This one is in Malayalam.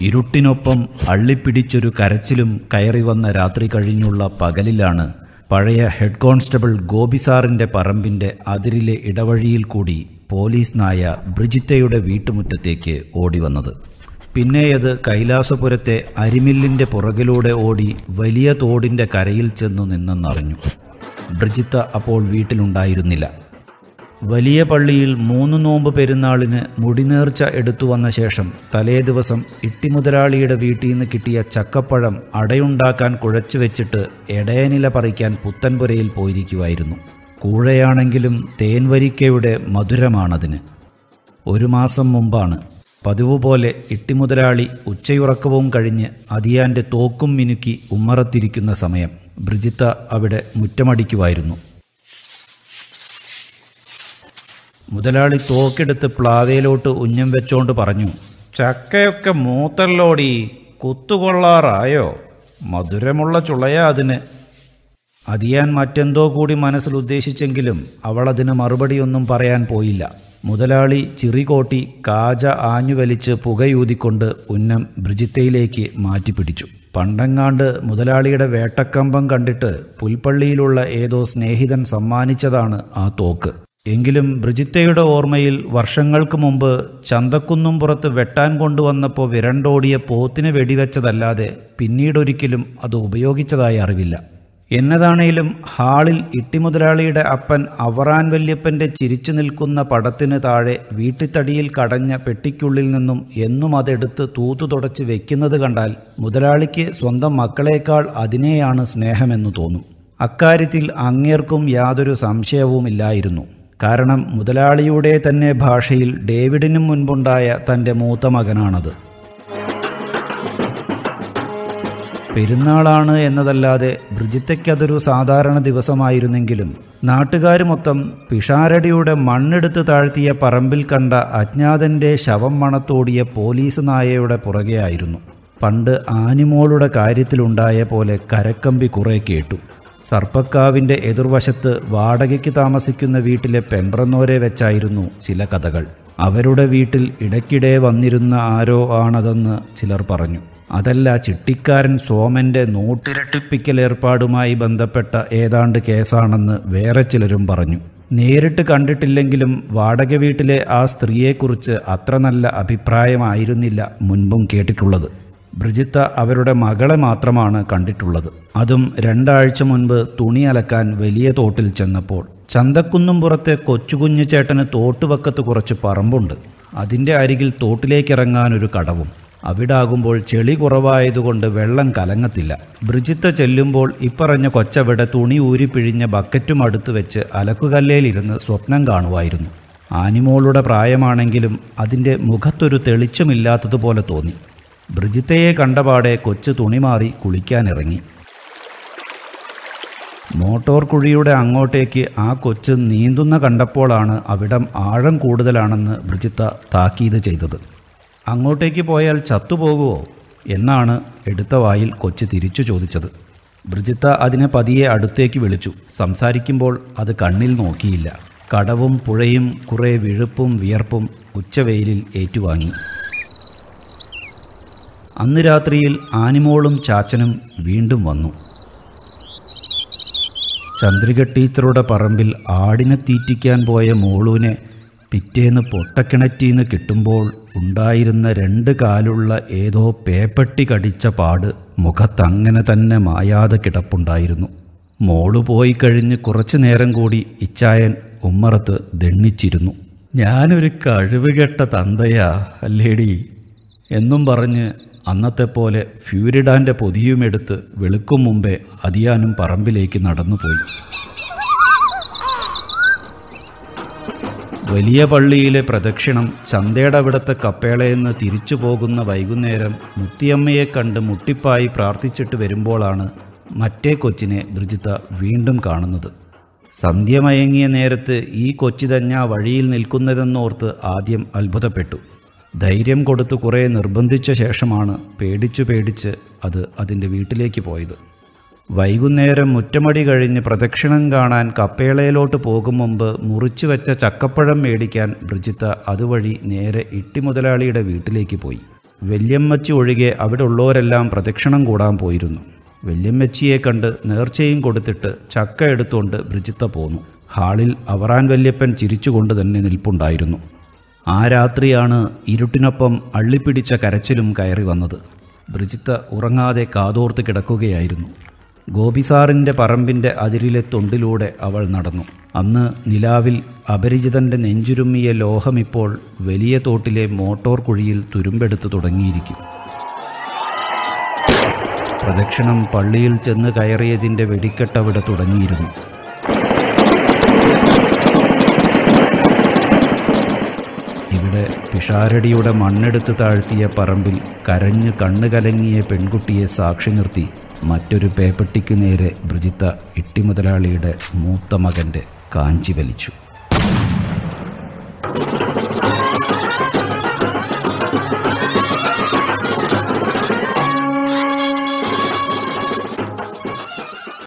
ഇരുട്ടിനൊപ്പം അള്ളിപ്പിടിച്ചൊരു കരച്ചിലും കയറി വന്ന രാത്രി കഴിഞ്ഞുള്ള പകലിലാണ് പഴയ ഹെഡ് കോൺസ്റ്റബിൾ ഗോപിസാറിൻ്റെ പറമ്പിൻ്റെ അതിരിലെ ഇടവഴിയിൽ കൂടി പോലീസ് നായ ബ്രിജിത്തയുടെ വീട്ടുമുറ്റത്തേക്ക് ഓടി വന്നത് പിന്നെയത് കൈലാസപുരത്തെ അരിമില്ലിൻ്റെ പുറകിലൂടെ ഓടി വലിയ തോടിൻ്റെ കരയിൽ ചെന്നു നിന്നെന്നറിഞ്ഞു ബ്രിജിത്ത അപ്പോൾ വീട്ടിലുണ്ടായിരുന്നില്ല വലിയ പള്ളിയിൽ മൂന്ന് നോമ്പ് പെരുന്നാളിന് മുടിനേർച്ച എടുത്തു വന്ന ശേഷം തലേ ദിവസം ഇട്ടിമുതലാളിയുടെ വീട്ടിൽ നിന്ന് കിട്ടിയ ചക്കപ്പഴം അടയുണ്ടാക്കാൻ കുഴച്ചു വെച്ചിട്ട് എടയനില പറിക്കാൻ പുത്തൻപുരയിൽ പോയിരിക്കുമായിരുന്നു കൂഴയാണെങ്കിലും തേൻവരിക്കയുടെ മധുരമാണതിന് ഒരു മാസം മുമ്പാണ് പതിവ് പോലെ ഇട്ടിമുതലാളി ഉച്ചയുറക്കവും കഴിഞ്ഞ് അതിയാൻ്റെ തോക്കും മിനുക്കി ഉമ്മറത്തിരിക്കുന്ന സമയം ബ്രിജിത്ത അവിടെ മുറ്റമടിക്കുമായിരുന്നു മുതലാളി തോക്കെടുത്ത് പ്ലാവയിലോട്ട് ഉഞ്ഞം വെച്ചോണ്ട് പറഞ്ഞു ചക്കയൊക്കെ മൂത്തല്ലോടി കുത്തുകൊള്ളാറായോ മധുരമുള്ള ചുളയാ അതിന് അതിയാൻ മറ്റെന്തോ കൂടി മനസ്സിൽ ഉദ്ദേശിച്ചെങ്കിലും അവൾ അതിന് മറുപടിയൊന്നും പറയാൻ പോയില്ല മുതലാളി ചിറികോട്ടി കാജ ആഞ്ഞുവലിച്ച് പുകയൂതിക്കൊണ്ട് ഉന്നം ബ്രിജിത്തയിലേക്ക് മാറ്റിപ്പിടിച്ചു പണ്ടെങ്ങാണ്ട് മുതലാളിയുടെ വേട്ടക്കമ്പം കണ്ടിട്ട് പുൽപ്പള്ളിയിലുള്ള ഏതോ സ്നേഹിതൻ സമ്മാനിച്ചതാണ് ആ തോക്ക് എങ്കിലും ബ്രിജിത്തയുടെ ഓർമ്മയിൽ വർഷങ്ങൾക്ക് മുമ്പ് ചന്തക്കുന്നും പുറത്ത് വെട്ടാൻ കൊണ്ടുവന്നപ്പോൾ വിരണ്ടോടിയ പോത്തിന് വെടിവെച്ചതല്ലാതെ പിന്നീടൊരിക്കലും അത് ഉപയോഗിച്ചതായി അറിവില്ല എന്നതാണേലും ഹാളിൽ ഇട്ടിമുതലാളിയുടെ അപ്പൻ അവറാൻ വല്യപ്പൻ്റെ ചിരിച്ചു നിൽക്കുന്ന പടത്തിന് താഴെ വീട്ടിത്തടിയിൽ കടഞ്ഞ പെട്ടിക്കുള്ളിൽ നിന്നും എന്നും അതെടുത്ത് തൂത്തു തുടച്ച് വെക്കുന്നത് കണ്ടാൽ മുതലാളിക്ക് സ്വന്തം മക്കളേക്കാൾ അതിനെയാണ് സ്നേഹമെന്ന് തോന്നും അക്കാര്യത്തിൽ അങ്ങേർക്കും യാതൊരു സംശയവുമില്ലായിരുന്നു കാരണം മുതലാളിയുടെ തന്നെ ഭാഷയിൽ ഡേവിഡിനും മുൻപുണ്ടായ തൻ്റെ മൂത്ത മകനാണത് പെരുന്നാളാണ് എന്നതല്ലാതെ ബ്രിജിത്തയ്ക്കതൊരു സാധാരണ ദിവസമായിരുന്നെങ്കിലും നാട്ടുകാർ മൊത്തം പിഷാരടിയുടെ മണ്ണെടുത്ത് താഴ്ത്തിയ പറമ്പിൽ കണ്ട അജ്ഞാതൻ്റെ ശവം മണത്തോടിയ പോലീസ് നായയുടെ പുറകെയായിരുന്നു പണ്ട് ആനിമോളുടെ കാര്യത്തിലുണ്ടായ പോലെ കരക്കമ്പി കുറെ കേട്ടു സർപ്പക്കാവിൻ്റെ എതിർവശത്ത് വാടകയ്ക്ക് താമസിക്കുന്ന വീട്ടിലെ പെമ്പ്രന്നോരെ വെച്ചായിരുന്നു ചില കഥകൾ അവരുടെ വീട്ടിൽ ഇടയ്ക്കിടെ വന്നിരുന്ന ആരോ ആണതെന്ന് ചിലർ പറഞ്ഞു അതല്ല ചിട്ടിക്കാരൻ സോമൻ്റെ നോട്ടിരട്ടിപ്പിക്കൽ ഏർപ്പാടുമായി ബന്ധപ്പെട്ട ഏതാണ്ട് കേസാണെന്ന് വേറെ ചിലരും പറഞ്ഞു നേരിട്ട് കണ്ടിട്ടില്ലെങ്കിലും വാടക വീട്ടിലെ ആ സ്ത്രീയെക്കുറിച്ച് അത്ര നല്ല അഭിപ്രായമായിരുന്നില്ല മുൻപും കേട്ടിട്ടുള്ളത് ബ്രിജിത്ത അവരുടെ മകളെ മാത്രമാണ് കണ്ടിട്ടുള്ളത് അതും രണ്ടാഴ്ച മുൻപ് തുണി അലക്കാൻ വലിയ തോട്ടിൽ ചെന്നപ്പോൾ ചന്തക്കുന്നും പുറത്തെ കൊച്ചുകുഞ്ഞു ചേട്ടന് തോട്ടുവക്കത്ത് കുറച്ച് പറമ്പുണ്ട് അതിൻ്റെ അരികിൽ തോട്ടിലേക്കിറങ്ങാനൊരു കടവും അവിടാകുമ്പോൾ ചെളി കുറവായതുകൊണ്ട് വെള്ളം കലങ്ങത്തില്ല ബ്രിജിത്ത ചെല്ലുമ്പോൾ ഇപ്പറഞ്ഞ കൊച്ചവിടെ തുണി ഊരിപ്പിഴിഞ്ഞ ബക്കറ്റും അടുത്ത് വെച്ച് അലക്കുകല്ലേലിരുന്ന് സ്വപ്നം കാണുമായിരുന്നു ആനിമോളുടെ പ്രായമാണെങ്കിലും അതിൻ്റെ മുഖത്തൊരു തെളിച്ചമില്ലാത്തതുപോലെ തോന്നി ബ്രിജിത്തയെ കണ്ടപാടെ കൊച്ചു തുണി മാറി കുളിക്കാനിറങ്ങി മോട്ടോർ കുഴിയുടെ അങ്ങോട്ടേക്ക് ആ കൊച്ച് നീന്തുന്ന കണ്ടപ്പോഴാണ് അവിടം ആഴം കൂടുതലാണെന്ന് ബ്രിജിത്ത താക്കീത് ചെയ്തത് അങ്ങോട്ടേക്ക് പോയാൽ ചത്തുപോകുമോ എന്നാണ് എടുത്ത വായിൽ കൊച്ച് തിരിച്ചു ചോദിച്ചത് ബ്രിജിത്ത അതിനെ പതിയെ അടുത്തേക്ക് വിളിച്ചു സംസാരിക്കുമ്പോൾ അത് കണ്ണിൽ നോക്കിയില്ല കടവും പുഴയും കുറേ വിഴുപ്പും വിയർപ്പും ഉച്ചവെയിലിൽ ഏറ്റുവാങ്ങി അന്ന് രാത്രിയിൽ ആനിമോളും ചാച്ചനും വീണ്ടും വന്നു ചന്ദ്രിക ടീച്ചറുടെ പറമ്പിൽ ആടിനെ തീറ്റിക്കാൻ പോയ മോളൂനെ പിറ്റേന്ന് പൊട്ടക്കിണറ്റിന്ന് കിട്ടുമ്പോൾ ഉണ്ടായിരുന്ന രണ്ട് കാലുള്ള ഏതോ പേപ്പട്ടി കടിച്ച പാട് മുഖത്തങ്ങനെ തന്നെ മായാതെ കിടപ്പുണ്ടായിരുന്നു മോള് പോയി കഴിഞ്ഞ് കുറച്ചു നേരം കൂടി ഇച്ചായൻ ഉമ്മറത്ത് ദണ്ണിച്ചിരുന്നു ഞാനൊരു കഴിവുകെട്ട തന്തയാ അല്ലേടി എന്നും പറഞ്ഞ് അന്നത്തെ പോലെ ഫ്യൂരിഡാൻ്റെ പൊതിയുമെടുത്ത് വെളുക്കും മുമ്പേ അതിയാനും പറമ്പിലേക്ക് നടന്നുപോയി വലിയ പള്ളിയിലെ പ്രദക്ഷിണം ചന്തയുടെ അവിടുത്തെ കപ്പേളയെന്ന് തിരിച്ചു പോകുന്ന വൈകുന്നേരം മുത്തിയമ്മയെ കണ്ട് മുട്ടിപ്പായി പ്രാർത്ഥിച്ചിട്ട് വരുമ്പോഴാണ് മറ്റേ കൊച്ചിനെ ബ്രിജിത്ത വീണ്ടും കാണുന്നത് സന്ധ്യ മയങ്ങിയ നേരത്ത് ഈ കൊച്ചി തന്നെ ആ വഴിയിൽ നിൽക്കുന്നതെന്നോർത്ത് ആദ്യം അത്ഭുതപ്പെട്ടു ധൈര്യം കൊടുത്ത് കുറേ നിർബന്ധിച്ച ശേഷമാണ് പേടിച്ചു പേടിച്ച് അത് അതിൻ്റെ വീട്ടിലേക്ക് പോയത് വൈകുന്നേരം മുറ്റമടി കഴിഞ്ഞ് പ്രദക്ഷിണം കാണാൻ കപ്പേളയിലോട്ട് പോകും മുമ്പ് മുറിച്ചു വെച്ച ചക്കപ്പഴം മേടിക്കാൻ ബ്രിജിത്ത അതുവഴി നേരെ ഇട്ടി മുതലാളിയുടെ വീട്ടിലേക്ക് പോയി വല്യമ്മച്ചി ഒഴികെ അവിടെ ഉള്ളവരെല്ലാം പ്രദക്ഷിണം കൂടാൻ പോയിരുന്നു വല്യമ്മച്ചിയെ കണ്ട് നേർച്ചയും കൊടുത്തിട്ട് ചക്ക എടുത്തുകൊണ്ട് ബ്രിജിത്ത പോന്നു ഹാളിൽ അവറാൻ വല്യപ്പൻ ചിരിച്ചുകൊണ്ട് തന്നെ നിൽപ്പുണ്ടായിരുന്നു ആ രാത്രിയാണ് ഇരുട്ടിനൊപ്പം അള്ളിപ്പിടിച്ച കരച്ചിലും കയറി വന്നത് ബ്രിജിത്ത ഉറങ്ങാതെ കാതോർത്ത് കിടക്കുകയായിരുന്നു ഗോപിസാറിൻ്റെ പറമ്പിൻ്റെ അതിരിലെ തൊണ്ടിലൂടെ അവൾ നടന്നു അന്ന് നിലാവിൽ അപരിചിതൻ്റെ നെഞ്ചുരുമ്മിയ ലോഹമിപ്പോൾ വലിയ തോട്ടിലെ മോട്ടോർ കുഴിയിൽ തുരുമ്പെടുത്ത് തുടങ്ങിയിരിക്കും പ്രദക്ഷിണം പള്ളിയിൽ ചെന്ന് കയറിയതിൻ്റെ വെടിക്കെട്ടവിടെ തുടങ്ങിയിരുന്നു ഇവിടെ പിഷാരടിയുടെ മണ്ണെടുത്ത് താഴ്ത്തിയ പറമ്പിൽ കരഞ്ഞു കണ്ണു കലങ്ങിയ പെൺകുട്ടിയെ സാക്ഷി നിർത്തി മറ്റൊരു പേപ്പട്ടിക്കു നേരെ ബ്രിജിത്ത ഇട്ടിമുതലാളിയുടെ മൂത്ത മകൻ്റെ കാഞ്ചി വലിച്ചു